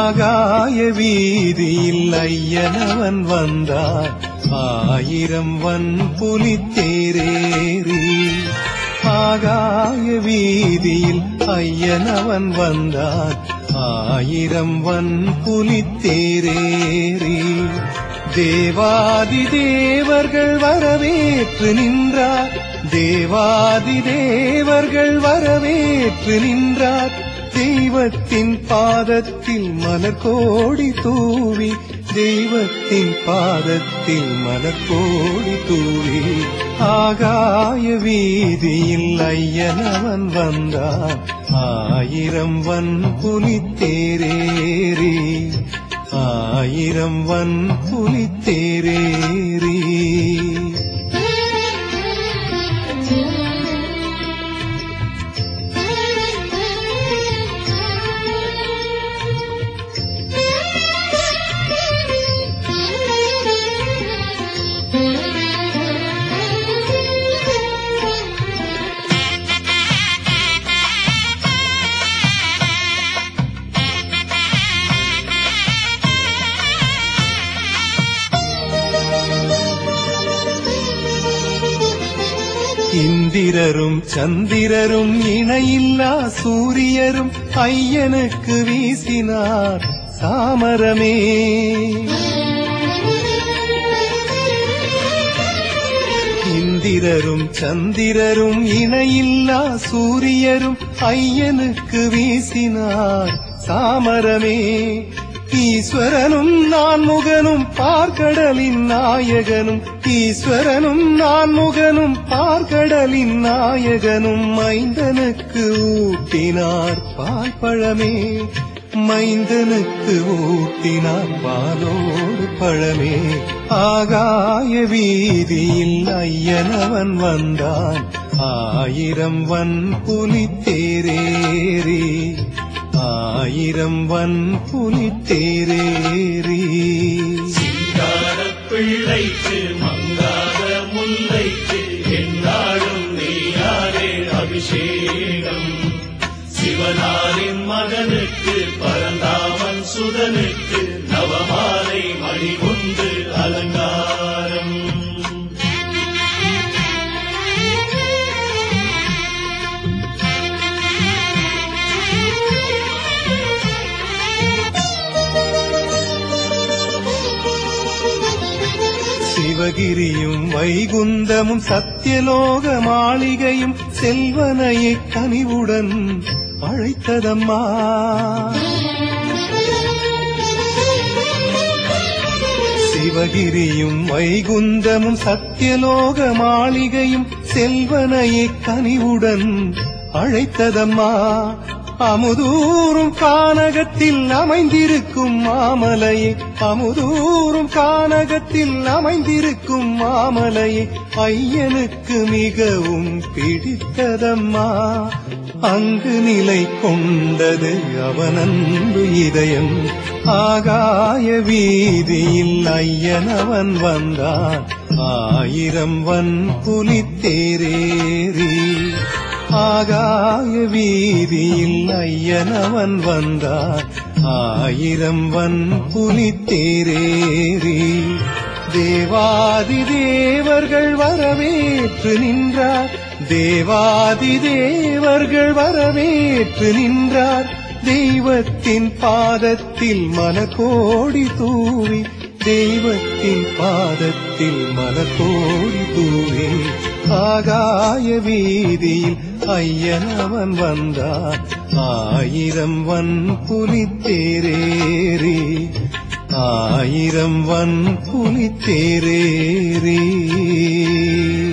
ஆகாய வீதியில் ஐயனவன் வந்தார் ஆயிரம் வன் புலித்தேரேறி ஆகாய வீதியில் ஐயனவன் வந்தார் ஆயிரம் வன் புலித்தேரேறி தேவாதி தேவர்கள் வரவேற்று நின்றார் தேவாதி தேவர்கள் வரவேற்று நின்றார் தெய்வத்தின் பாதத்தில் மலர் கோடி தூவி தெய்வத்தின் பாதத்தில் மலர் கோடி தூவி ஆகாய வீதியில் ஐயனவன் வந்தான் ஆயிரம் வன் புலித்தேரேறி ஆயிரம் வன் புலித்தேரேறி இந்திரரும் சந்திரரும் இணையில்லா சூரியரும் ஐயனுக்கு வீசினார் சாமரமே இந்திரரும் சந்திரரும் இணையில்லா சூரியரும் ஐயனுக்கு வீசினார் சாமரமே ஈஸ்வரனும் நான் முகனும் பார்க்கடலின் நாயகனும் ஈஸ்வரனும் நான் முகனும் பார்க்கடலின் நாயகனும் மைந்தனுக்கு ஊட்டினார் பால் பழமே மைந்தனுக்கு ஊட்டினார் பாலோடு பழமே ஆகாய வீதியில் ஐயனவன் வந்தான் ஆயிரம் வன் புலித்தேரேறி ஆயிரம் வன் புலித்தேரேறி சிங்காரப் பிள்ளைக்கு மங்காத முல்லைக்கு என்னாலும் நீயாரே அபிஷேகம் சிவனாரின் மகனுக்கு பரந்தாமன் சுதனுக்கு நவமாலை மணி கொண்டு அலங்காரம் சிவகிரியும் வைகுந்தமும் சத்தியலோக மாளிகையும் செல்வனையை கனிவுடன் அழைத்ததம்மா சிவகிரியும் வைகுந்தமும் சத்தியலோக மாளிகையும் செல்வனையை கனிவுடன் அழைத்ததம்மா அமுதூரும் கானகத்தில் அமைந்திருக்கும் மாமலையை அமுதூரும் கானகத்தில் அமைந்திருக்கும் மாமலையை ஐயனுக்கு மிகவும் பிடித்ததம்மா அங்கு நிலை கொண்டது அவனன்பு இதயம் ஆகாய வீதியில் ஐயனவன் வந்தான் ஆயிரம் வன் புலித்தேரேறி ஆகாய வீதியில் ஐயனவன் வந்தான் ஆயிரம் வன் புலித்தேரேறி தேவாதி தேவர்கள் வரவேற்று நின்றார் தேவாதி தேவர்கள் வரவேற்று நின்றார் தெய்வத்தின் பாதத்தில் மலகோடி தூவி தெய்வத்தின் பாதத்தில் மலகோடி தூவி ஆகாய வீதியில் ஐயனவன் வந்தான் ஆயிரம் வன் புலித்தேரேறி ஆயிரம் வன் புலித்தேரேறி